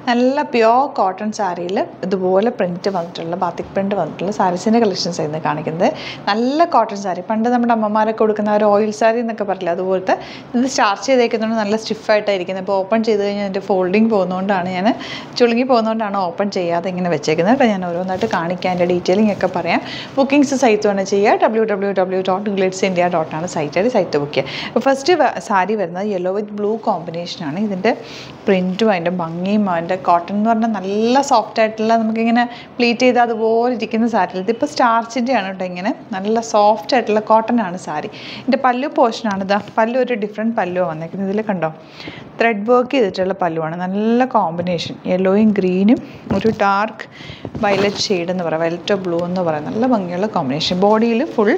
നല്ല pure cotton സാരിയിൽ ഇതുപോലെ പ്രിൻറ്റ് വന്നിട്ടുള്ള ബാത്തിക് പ്രിൻറ്റ് വന്നിട്ടുള്ള സാരീസിൻ്റെ കളക്ഷൻസ് ആയിരുന്നു കാണിക്കുന്നത് നല്ല കോട്ടൺ സാരി പണ്ട് നമ്മുടെ അമ്മമാരൊക്കെ കൊടുക്കുന്ന ആ ഒരു ഓയിൽ സാരി എന്നൊക്കെ പറയില്ല അതുപോലത്തെ ഇത് സ്റ്റാർച്ച് ചെയ്തേക്കുന്നതുകൊണ്ട് നല്ല സ്റ്റിഫായിട്ടായിരിക്കുന്നത് അപ്പോൾ ഓപ്പൺ ചെയ്ത് കഴിഞ്ഞാൽ അതിൻ്റെ ഫോൾഡിങ് പോകുന്നതുകൊണ്ടാണ് ഞാൻ ചുളുങ്ങി പോകുന്നതുകൊണ്ടാണ് ഓപ്പൺ ചെയ്യാതെ ഇങ്ങനെ വെച്ചേക്കുന്നത് കേട്ടോ ഞാൻ ഓരോന്നായിട്ട് കാണിക്കാം അതിൻ്റെ ഡീറ്റെയിലിംഗ് ഒക്കെ പറയാം ബുക്കിംഗ്സ് സൈറ്റ് തന്നെ ചെയ്യുക W W W dot glitz India ഡോട്ടാണ് സൈറ്റ് ആയിട്ട് സൈറ്റ് ബുക്ക് ചെയ്യുക ഫസ്റ്റ് സാരി വരുന്നത് യെല്ലോ വിത്ത് ബ്ലൂ കോമ്പിനേഷനാണ് ഇതിൻ്റെ പ്രിൻറ്റും അതിൻ്റെ ഭംഗിയും അതിൻ്റെ കോട്ടൺ എന്ന് പറഞ്ഞാൽ നല്ല സോഫ്റ്റ് ആയിട്ടുള്ള നമുക്കിങ്ങനെ പ്ലീറ്റ് ചെയ്ത് അതുപോലെ ഇരിക്കുന്ന സാരി ഇതിപ്പോൾ സ്റ്റാർച്ചിൻ്റെ ആണ് കേട്ടോ ഇങ്ങനെ നല്ല സോഫ്റ്റ് ആയിട്ടുള്ള കോട്ടൺ ആണ് സാരി ഇതിൻ്റെ പല്ലു പോർഷനാണ് ഇതാ പല്ലു ഒരു ഡിഫറെൻറ്റ് പല്ലു വന്നേക്കുന്നത് ഇതിൽ കണ്ടോ ത്രെഡ് വർക്ക് ചെയ്തിട്ടുള്ള പല്ലുവാണ് നല്ല കോമ്പിനേഷൻ യെല്ലോയും ഗ്രീനും ഒരു ഡാർക്ക് വയലറ്റ് ഷെയ്ഡ് എന്ന് പറയാം വയലറ്റോ ബ്ലൂ എന്ന് പറയാം നല്ല ഭംഗിയുള്ള കോമ്പിനേഷൻ ബോഡിയിൽ ഫുൾ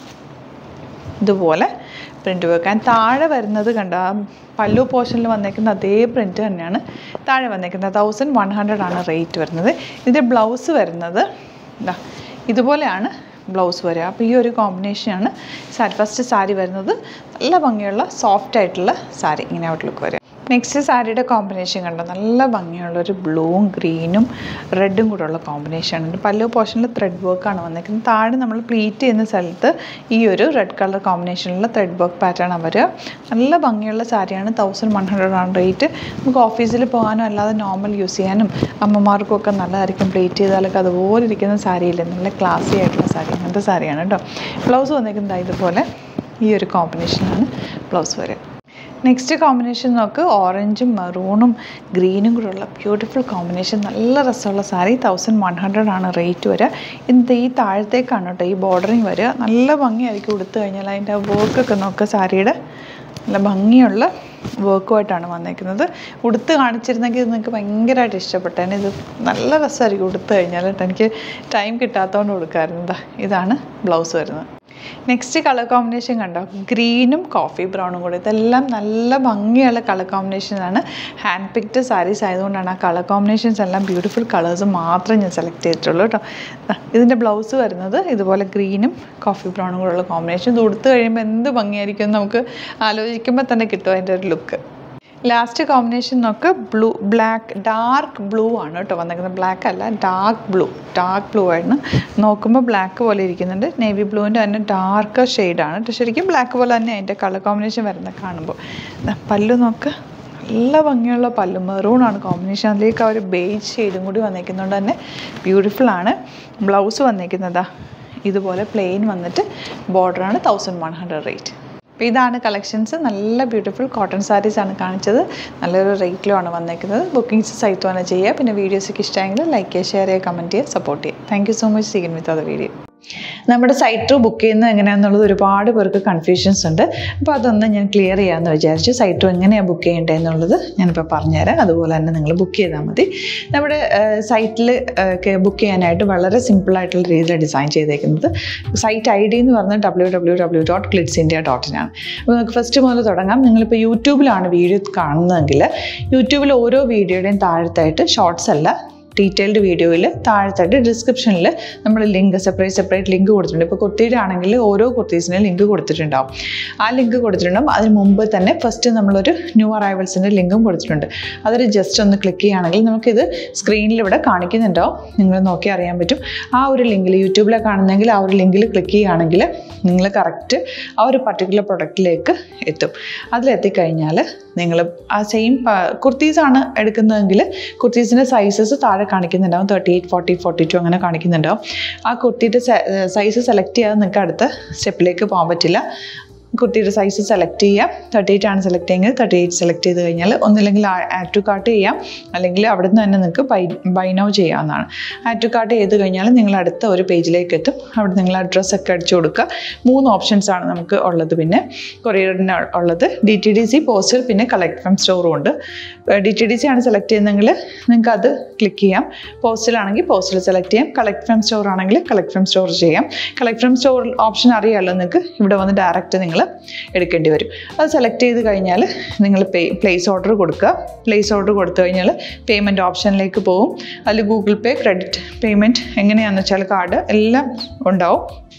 ഇതുപോലെ പ്രിൻറ്റ് വെക്കാൻ താഴെ വരുന്നത് കണ്ട ആ പല്ലു പോർഷനിൽ വന്നേക്കുന്ന അതേ പ്രിൻറ്റ് തന്നെയാണ് താഴെ വന്നേക്കുന്നത് തൗസൻഡ് വൺ ഹൺഡ്രഡ് ആണ് റേറ്റ് വരുന്നത് ഇതിൻ്റെ ബ്ലൗസ് വരുന്നത് ഇതാ ഇതുപോലെയാണ് ബ്ലൗസ് വരിക അപ്പോൾ ഈ ഒരു കോമ്പിനേഷനാണ് സാരി ഫസ്റ്റ് സാരി വരുന്നത് നല്ല ഭംഗിയുള്ള സോഫ്റ്റ് ആയിട്ടുള്ള സാരി ഇങ്ങനെ ഔട്ട്ലുക്ക് വരിക നെക്സ്റ്റ് സാരിയുടെ കോമ്പിനേഷൻ കണ്ടോ നല്ല ഭംഗിയുള്ളൊരു ബ്ലൂവും ഗ്രീനും റെഡും കൂടെ ഉള്ള കോമ്പിനേഷൻ ഉണ്ട് പല്ലു പോർഷനിൽ ത്രെഡ് വർക്കാണ് വന്നിരിക്കുന്നത് താഴെ നമ്മൾ പ്ലീറ്റ് ചെയ്യുന്ന സ്ഥലത്ത് ഈ ഒരു റെഡ് കളർ കോമ്പിനേഷനിലുള്ള ത്രെഡ് വർക്ക് പാറ്റേൺ വരിക നല്ല ഭംഗിയുള്ള സാരിയാണ് തൗസൻഡ് വൺ ഹൺഡ്രഡ് ആണ് റേറ്റ് നമുക്ക് ഓഫീസിൽ പോകാനും അല്ലാതെ നോർമൽ യൂസ് ചെയ്യാനും അമ്മമാർക്കും ഒക്കെ നല്ലതായിരിക്കും പ്ലീറ്റ് ചെയ്താലൊക്കെ അതുപോലെ ഇരിക്കുന്ന സാരിയില്ലേ നല്ല ക്ലാസി ആയിട്ടുള്ള സാരി അങ്ങനത്തെ സാരിയാണ് കേട്ടോ ബ്ലൗസ് വന്നിരിക്കുന്നത് ഇതുപോലെ ഈ ഒരു കോമ്പിനേഷനാണ് ബ്ലൗസ് വരിക നെക്സ്റ്റ് കോമ്പിനേഷൻ നോക്ക് ഓറഞ്ചും മെറൂണും ഗ്രീനും കൂടെ ഉള്ള ബ്യൂട്ടിഫുൾ കോമ്പിനേഷൻ നല്ല രസമുള്ള സാരി തൗസൻഡ് വൺ ഹൺഡ്രഡ് ആണ് റേറ്റ് വരിക ഇത് ഈ താഴത്തേക്കാണ് കേട്ടോ ഈ ബോർഡറിങ് വരിക നല്ല ഭംഗിയായിരിക്കും ഉടുത്തു കഴിഞ്ഞാൽ അതിൻ്റെ വർക്കൊക്കെ നോക്കുക സാരിയുടെ നല്ല ഭംഗിയുള്ള വർക്കുമായിട്ടാണ് വന്നേക്കുന്നത് ഉടുത്ത് കാണിച്ചിരുന്നെങ്കിൽ ഇത് നിങ്ങൾക്ക് ഭയങ്കരമായിട്ട് ഇഷ്ടപ്പെട്ടേനെ ഇത് നല്ല രസമായിരിക്കും ഉടുത്ത് കഴിഞ്ഞാൽ കേട്ടോ എനിക്ക് ടൈം കിട്ടാത്തതുകൊണ്ട് കൊടുക്കാമായിരുന്നു ഇതാ ഇതാണ് ബ്ലൗസ് വരുന്നത് നെക്സ്റ്റ് കളർ കോമ്പിനേഷൻ കണ്ടോ ഗ്രീനും കോഫി ബ്രൗണും കൂടെ ഇതെല്ലാം നല്ല ഭംഗിയുള്ള കളർ കോമ്പിനേഷനാണ് ഹാൻഡ് പിക്ഡ് സാരീസ് ആയതുകൊണ്ടാണ് ആ കളർ കോമ്പിനേഷൻസ് എല്ലാം ബ്യൂട്ടിഫുൾ കളേഴ്സ് മാത്രമേ ഞാൻ സെലക്ട് ചെയ്തിട്ടുള്ളൂ കേട്ടോ ദാ ഇതിൻ്റെ ബ്ലൗസ് വരുന്നത് ഇതുപോലെ ഗ്രീനും കോഫി ബ്രൗണും കൂടെ ഉള്ള കോമ്പിനേഷൻ ഇത് ഉടുത്ത് കഴിയുമ്പോൾ എന്ത് ഭംഗിയായിരിക്കും എന്ന് നമുക്ക് ആലോചിക്കുമ്പോൾ തന്നെ കിട്ടും അതിൻ്റെ ഒരു ലുക്ക് ലാസ്റ്റ് കോമ്പിനേഷൻ നോക്ക് ബ്ലൂ ബ്ലാക്ക് ഡാർക്ക് ബ്ലൂ ആണ് കേട്ടോ വന്നിരിക്കുന്നത് ബ്ലാക്ക് അല്ല ഡാർക്ക് ബ്ലൂ ഡാർക്ക് ബ്ലൂ ആണ് നോക്കുമ്പോൾ ബ്ലാക്ക് പോലെ ഇരിക്കുന്നുണ്ട് നേവി ബ്ലൂവിൻ്റെ തന്നെ ഡാർക്ക് ഷെയ്ഡാണ് കേട്ടോ ശരിക്കും ബ്ലാക്ക് പോലെ തന്നെ അതിൻ്റെ കളർ കോമ്പിനേഷൻ വരുന്നത് കാണുമ്പോൾ ദാ പല്ലു നോക്ക് നല്ല ഭംഗിയുള്ള പല്ലു മെറൂണാണ് കോമ്പിനേഷൻ അതിലേക്ക് ആ ഒരു ബേജ് ഷെയ്ഡും കൂടി വന്നിരിക്കുന്നതുകൊണ്ട് തന്നെ ബ്യൂട്ടിഫുൾ ആണ് ബ്ലൗസ് വന്നിരിക്കുന്നതാ ഇതുപോലെ പ്ലെയിൻ വന്നിട്ട് ബോർഡറാണ് തൗസൻഡ് വൺ ഹൺഡ്രഡ് റേറ്റ് അപ്പോൾ ഇതാണ് കളക്ഷൻസ് നല്ല ബ്യൂട്ടിഫുൾ കോട്ടൺ സാരീസ് ആണ് കാണിച്ചത് നല്ലൊരു റേറ്റിലുമാണ് വന്നേക്കുന്നത് ബുക്കിംഗ്സ് സൈറ്റ് തന്നെ ചെയ്യുക പിന്നെ വീഡിയോസൊക്കെ ഇഷ്ടമായെങ്കിൽ ലൈക്ക് ചെയ്യുക ഷെയർ ചെയ്യുക കമൻറ്റ് ചെയ്യുക സപ്പോർട്ട് ചെയ്യുക താങ്ക് യു സോ മച്ച് സീൻ വിത്ത് അത് വീഡിയോ നമ്മുടെ സൈറ്റ് ത്രൂ ബുക്ക് ചെയ്യുന്നത് എങ്ങനെയാണെന്നുള്ളത് ഒരുപാട് പേർക്ക് കൺഫ്യൂഷൻസ് ഉണ്ട് അപ്പോൾ അതൊന്ന് ഞാൻ ക്ലിയർ ചെയ്യാമെന്ന് വിചാരിച്ചു സൈറ്റ് ത്രൂ എങ്ങനെയാണ് ബുക്ക് ചെയ്യേണ്ടത് എന്നുള്ളത് ഞാനിപ്പോൾ പറഞ്ഞുതരാം അതുപോലെ തന്നെ നിങ്ങൾ ബുക്ക് ചെയ്താൽ മതി നമ്മുടെ സൈറ്റിൽ ബുക്ക് ചെയ്യാനായിട്ട് വളരെ സിമ്പിളായിട്ടുള്ള രീതിയിൽ ഡിസൈൻ ചെയ്തേക്കുന്നത് സൈറ്റ് ഐ ഡി എന്ന് പറഞ്ഞാൽ W W W dot glitz India dot in ആണ് അപ്പോൾ നമുക്ക് ഫസ്റ്റ് മുതൽ തുടങ്ങാം നിങ്ങളിപ്പോൾ യൂട്യൂബിലാണ് വീഡിയോ കാണുന്നതെങ്കിൽ യൂട്യൂബിൽ ഓരോ വീഡിയോയുടെയും താഴത്തായിട്ട് ഷോർട്സ് അല്ല ഡീറ്റെയിൽഡ് വീഡിയോയിൽ താഴത്തായിട്ട് ഡിസ്ക്രിപ്ഷനിൽ നമ്മൾ ലിങ്ക് സെപ്പറേറ്റ് സെപ്പറേറ്റ് ലിങ്ക് കൊടുത്തിട്ടുണ്ട് ഇപ്പോൾ കുർത്തിയുടെ ആണെങ്കിൽ ഓരോ കുർത്തീസിനും ലിങ്ക് കൊടുത്തിട്ടുണ്ടാവും ആ ലിങ്ക് കൊടുത്തിട്ടുണ്ടാവും അതിന് മുമ്പ് തന്നെ ഫസ്റ്റ് നമ്മളൊരു ന്യൂ അറൈവൽസിൻ്റെ ലിങ്കും കൊടുത്തിട്ടുണ്ട് അതിൽ ജസ്റ്റ് ഒന്ന് ക്ലിക്ക് ചെയ്യുകയാണെങ്കിൽ നമുക്കിത് സ്ക്രീനിൽ ഇവിടെ കാണിക്കുന്നുണ്ടാവും നിങ്ങൾ നോക്കി അറിയാൻ പറ്റും ആ ഒരു ലിങ്കിൽ യൂട്യൂബിലെ കാണുന്നെങ്കിൽ ആ ഒരു ലിങ്കിൽ ക്ലിക്ക് ചെയ്യുകയാണെങ്കിൽ നിങ്ങൾ കറക്റ്റ് ആ ഒരു പർട്ടിക്കുലർ പ്രൊഡക്റ്റിലേക്ക് എത്തും അതിലെത്തിക്കഴിഞ്ഞാൽ നിങ്ങൾ ആ സെയിം കുർത്തീസാണ് എടുക്കുന്നതെങ്കിൽ കുർത്തീസിൻ്റെ സൈസസ് താഴെ കാണിക്കുന്നുണ്ടാവും thirty eight forty forty two അങ്ങനെ കാണിക്കുന്നുണ്ടാവും ആ കുർത്തിയുടെ സൈസ് സെലക്ട് ചെയ്യാതെ നിങ്ങൾക്ക് അടുത്ത സ്റ്റെപ്പിലേക്ക് പോകാൻ പറ്റില്ല കുട്ടിയുടെ സൈസ് സെലക്ട് ചെയ്യാം തേർട്ടി എയ്റ്റ് ആണ് സെലക്ട് ചെയ്യുന്നത് തേർട്ടി എയ്റ്റ് സെലക്ട് ചെയ്ത് കഴിഞ്ഞാൽ ഒന്നില്ലെങ്കിൽ ആഡ് ടു കാർട്ട് ചെയ്യാം അല്ലെങ്കിൽ അവിടെ നിന്ന് തന്നെ നിങ്ങൾക്ക് ബൈ ബൈ നൗ ചെയ്യാവുന്നതാണ് ആഡ് ടു കാർട്ട് ചെയ്ത് കഴിഞ്ഞാൽ നിങ്ങൾ അടുത്ത ഒരു പേജിലേക്ക് എത്തും അവിടെ നിങ്ങൾ അഡ്രസ്സ് ഒക്കെ അടിച്ചു കൊടുക്കുക മൂന്ന് ഓപ്ഷൻസ് ആണ് നമുക്ക് ഉള്ളത് പിന്നെ കൊറിയറിന് ഉള്ളത് D T D C postal പിന്നെ കളക്ട് ഫ്രം സ്റ്റോറും ഉണ്ട് ഡി ടി ഡി സി ആണ് സെലക്ട് ചെയ്യുന്നതെങ്കിൽ നിങ്ങൾക്ക് അത് ക്ലിക്ക് ചെയ്യാം പോസ്റ്റലാണെങ്കിൽ പോസ്റ്റൽ സെലക്ട് ചെയ്യാം കളക്ട് ഫ്രം സ്റ്റോർ ആണെങ്കിൽ കളക്ട് ഫ്രം സ്റ്റോർ ചെയ്യാം കളക്ട് ഫ്രം സ്റ്റോർ ഓപ്ഷൻ അറിയാമല്ലോ നിങ്ങൾക്ക് ഇവിടെ വന്ന് ഡയറക്റ്റ് നിങ്ങൾ എടുക്കേണ്ടി വരും അത് സെലക്ട് ചെയ്ത് കഴിഞ്ഞാൽ നിങ്ങൾ പേ പ്ലേസ് ഓർഡർ കൊടുക്കുക പ്ലേസ് ഓർഡർ കൊടുത്തു കഴിഞ്ഞാൽ പേയ്മെൻറ്റ് ഓപ്ഷനിലേക്ക് പോകും അതിൽ ഗൂഗിൾ പേ ക്രെഡിറ്റ് പേയ്മെൻറ്റ് എങ്ങനെയാണെന്ന് വെച്ചാൽ കാർഡ് എല്ലാം ഉണ്ടാവും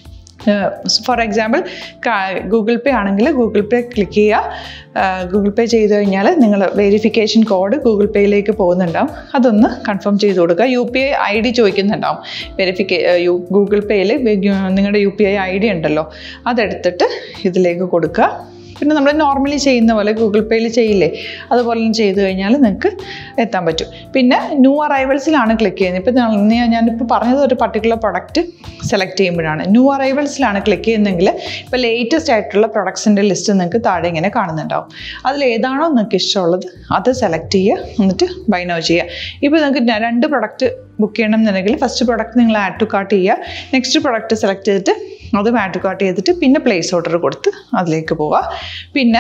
ഫോർ എക്സാമ്പിൾ ഗൂഗിൾ പേ ആണെങ്കിൽ ഗൂഗിൾ പേ ക്ലിക്ക് ചെയ്യുക ഗൂഗിൾ പേ ചെയ്ത് കഴിഞ്ഞാൽ നിങ്ങൾ വെരിഫിക്കേഷൻ കോഡ് ഗൂഗിൾ പേയിലേക്ക് പോകുന്നുണ്ടാവും അതൊന്ന് കൺഫേം ചെയ്ത് കൊടുക്കുക U P I I D ചോദിക്കുന്നുണ്ടാവും വെരിഫിക്കേ ഗൂഗിൾ പേയിൽ നിങ്ങളുടെ U P I I D ഉണ്ടല്ലോ അതെടുത്തിട്ട് ഇതിലേക്ക് കൊടുക്കുക പിന്നെ നമ്മൾ നോർമലി ചെയ്യുന്ന പോലെ ഗൂഗിൾ പേയിൽ ചെയ്യില്ലേ അതുപോലെ ചെയ്ത് കഴിഞ്ഞാൽ നിങ്ങൾക്ക് എത്താൻ പറ്റും പിന്നെ ന്യൂ അറൈവൽസിലാണ് ക്ലിക്ക് ചെയ്യുന്നത് ഇപ്പം ഞാൻ ഞാനിപ്പോൾ പറഞ്ഞത് ഒരു പർട്ടിക്കുലർ പ്രൊഡക്റ്റ് സെലക്ട് ചെയ്യുമ്പോഴാണ് ന്യൂ അറൈവൽസിലാണ് ക്ലിക്ക് ചെയ്യുന്നതെങ്കിൽ ഇപ്പോൾ ലേറ്റസ്റ്റ് ആയിട്ടുള്ള പ്രൊഡക്ട്സിൻ്റെ ലിസ്റ്റ് നിങ്ങൾക്ക് താഴെ ഇങ്ങനെ കാണുന്നുണ്ടാവും അതിൽ ഏതാണോ നിങ്ങൾക്ക് ഇഷ്ടമുള്ളത് അത് സെലക്ട് ചെയ്യുക എന്നിട്ട് ബൈ നോ ചെയ്യുക ഇപ്പോൾ നിങ്ങൾക്ക് രണ്ട് പ്രൊഡക്റ്റ് ബുക്ക് ചെയ്യണം എന്നുണ്ടെങ്കിൽ ഫസ്റ്റ് പ്രൊഡക്റ്റ് നിങ്ങൾ ആഡ് ടു കാർട്ട് ചെയ്യുക നെക്സ്റ്റ് പ്രൊഡക്റ്റ് സെലക്ട് ചെയ്തിട്ട് അത് ആഡ് ടു കാർട്ട് ചെയ്തിട്ട് പിന്നെ പ്ലേസ് ഓർഡർ കൊടുത്ത് അതിലേക്ക് പോവുക പിന്നെ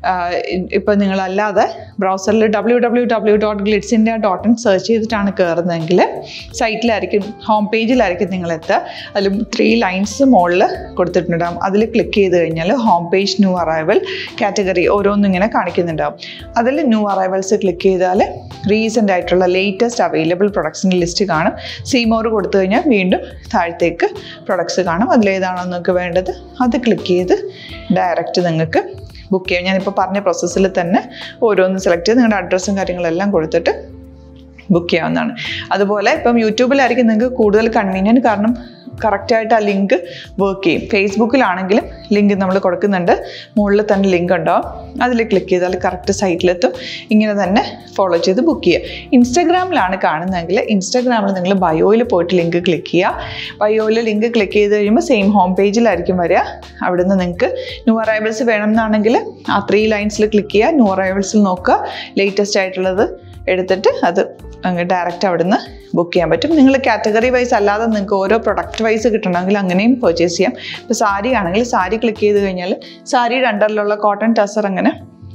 ഇപ്പോൾ നിങ്ങളല്ലാതെ ബ്രൗസറിൽ W W W dot glitz India dot in search ചെയ്തിട്ടാണ് കയറുന്നതെങ്കിൽ സൈറ്റിലായിരിക്കും ഹോം പേജിലായിരിക്കും നിങ്ങൾ എത്തുക അതിൽ ത്രീ ലൈൻസ് മുകളിൽ കൊടുത്തിട്ടുണ്ടാകും അതിൽ ക്ലിക്ക് ചെയ്ത് കഴിഞ്ഞാൽ home page new arrival category ഓരോന്നും ഇങ്ങനെ കാണിക്കുന്നുണ്ടാവും അതിൽ ന്യൂ അറൈവൽസ് ക്ലിക്ക് ചെയ്താൽ റീസെൻ്റ് ആയിട്ടുള്ള ലേറ്റസ്റ്റ് അവൈലബിൾ പ്രൊഡക്ട്സിൻ്റെ ലിസ്റ്റ് കാണും സീമോർ കൊടുത്തു കഴിഞ്ഞാൽ വീണ്ടും താഴത്തേക്ക് പ്രൊഡക്ട്സ് കാണും അതിലേതാണോ നിങ്ങൾക്ക് വേണ്ടത് അത് ക്ലിക്ക് ചെയ്ത് ഡയറക്റ്റ് നിങ്ങൾക്ക് ബുക്ക് ചെയ്യാം ഞാനിപ്പോൾ പറഞ്ഞ പ്രോസസ്സിൽ തന്നെ ഓരോന്ന് സെലക്ട് ചെയ്ത് നിങ്ങളുടെ അഡ്രസ്സും കാര്യങ്ങളെല്ലാം കൊടുത്തിട്ട് ബുക്ക് ചെയ്യാവുന്നതാണ് അതുപോലെ ഇപ്പം യൂട്യൂബിലായിരിക്കും നിങ്ങൾക്ക് കൂടുതൽ കൺവീനിയൻറ്റ് കാരണം കറക്റ്റായിട്ട് ആ ലിങ്ക് വർക്ക് ചെയ്യും ഫേസ്ബുക്കിലാണെങ്കിലും ലിങ്ക് നമ്മൾ കൊടുക്കുന്നുണ്ട് മുകളിൽ തന്നെ ലിങ്ക് ഉണ്ടാവും അതിൽ ക്ലിക്ക് ചെയ്താൽ കറക്റ്റ് സൈറ്റിലെത്തും ഇങ്ങനെ തന്നെ ഫോളോ ചെയ്ത് ബുക്ക് ചെയ്യുക ഇൻസ്റ്റാഗ്രാമിലാണ് കാണുന്നതെങ്കിൽ ഇൻസ്റ്റാഗ്രാമിൽ നിങ്ങൾ ബയോയിൽ പോയിട്ട് ലിങ്ക് ക്ലിക്ക് ചെയ്യുക ബയോയിൽ ലിങ്ക് ക്ലിക്ക് ചെയ്ത് കഴിയുമ്പോൾ സെയിം ഹോം പേജിലായിരിക്കും വരിക അവിടുന്ന് നിങ്ങൾക്ക് ന്യൂ അറൈവൽസ് വേണമെന്നാണെങ്കിൽ ആ ത്രീ ലൈൻസിൽ ക്ലിക്ക് ചെയ്യുക ന്യൂ അറൈവൽസിൽ നോക്കുക ലേറ്റസ്റ്റ് ആയിട്ടുള്ളത് എടുത്തിട്ട് അത് അങ്ങ് ഡയറക്റ്റ് അവിടുന്ന് ബുക്ക് ചെയ്യാൻ പറ്റും നിങ്ങൾ കാറ്റഗറി വൈസ് അല്ലാതെ നിങ്ങൾക്ക് ഓരോ പ്രൊഡക്റ്റ് വൈസ് കിട്ടണമെങ്കിൽ അങ്ങനെയും പർച്ചേസ് ചെയ്യാം ഇപ്പോൾ സാരി ആണെങ്കിൽ സാരി ക്ലിക്ക് ചെയ്ത് കഴിഞ്ഞാൽ സാരിയുടെ അണ്ടറിലുള്ള കോട്ടൺ ടസർ അങ്ങനെ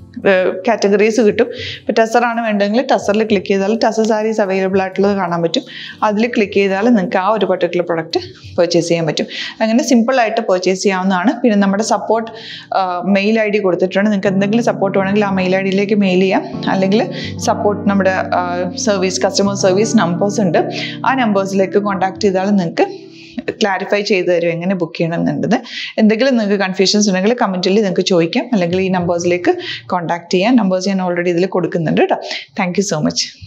കാറ്റഗറീസ് കിട്ടും ഇപ്പോൾ ടസറാണ് വേണ്ടതെങ്കിൽ ടസറിൽ ക്ലിക്ക് ചെയ്താൽ ടസർ സാരീസ് അവൈലബിൾ ആയിട്ടുള്ളത് കാണാൻ പറ്റും അതിൽ ക്ലിക്ക് ചെയ്താൽ നിങ്ങൾക്ക് ആ ഒരു പർട്ടിക്കുലർ പ്രൊഡക്റ്റ് പർച്ചേസ് ചെയ്യാൻ പറ്റും അങ്ങനെ സിമ്പിളായിട്ട് പർച്ചേസ് ചെയ്യാവുന്നതാണ് പിന്നെ നമ്മുടെ സപ്പോർട്ട് മെയിൽ ഐ ഡി കൊടുത്തിട്ടുണ്ട് നിങ്ങൾക്ക് എന്തെങ്കിലും സപ്പോർട്ട് വേണമെങ്കിൽ ആ മെയിൽ ഐ ഡിയിലേക്ക് മെയിൽ ചെയ്യാം അല്ലെങ്കിൽ സപ്പോർട്ട് നമ്മുടെ സർവീസ് കസ്റ്റമർ സർവീസ് നമ്പേഴ്സ് ഉണ്ട് ആ നമ്പേഴ്സിലേക്ക് കോൺടാക്ട് ചെയ്താൽ നിങ്ങൾക്ക് ക്ലാരിഫൈ ചെയ്തു തരും എങ്ങനെ ബുക്ക് ചെയ്യണം എന്നുള്ളത് എന്തെങ്കിലും നിങ്ങൾക്ക് കൺഫ്യൂഷൻസ് ഉണ്ടെങ്കിൽ കമൻറ്റിൽ നിങ്ങൾക്ക് ചോദിക്കാം അല്ലെങ്കിൽ ഈ നമ്പേഴ്സിലേക്ക് കോൺടാക്ട് ചെയ്യാം നമ്പേഴ്സ് ഞാൻ ഓൾറെഡി ഇതിൽ കൊടുക്കുന്നുണ്ട് കേട്ടോ താങ്ക് യു സോ മച്ച്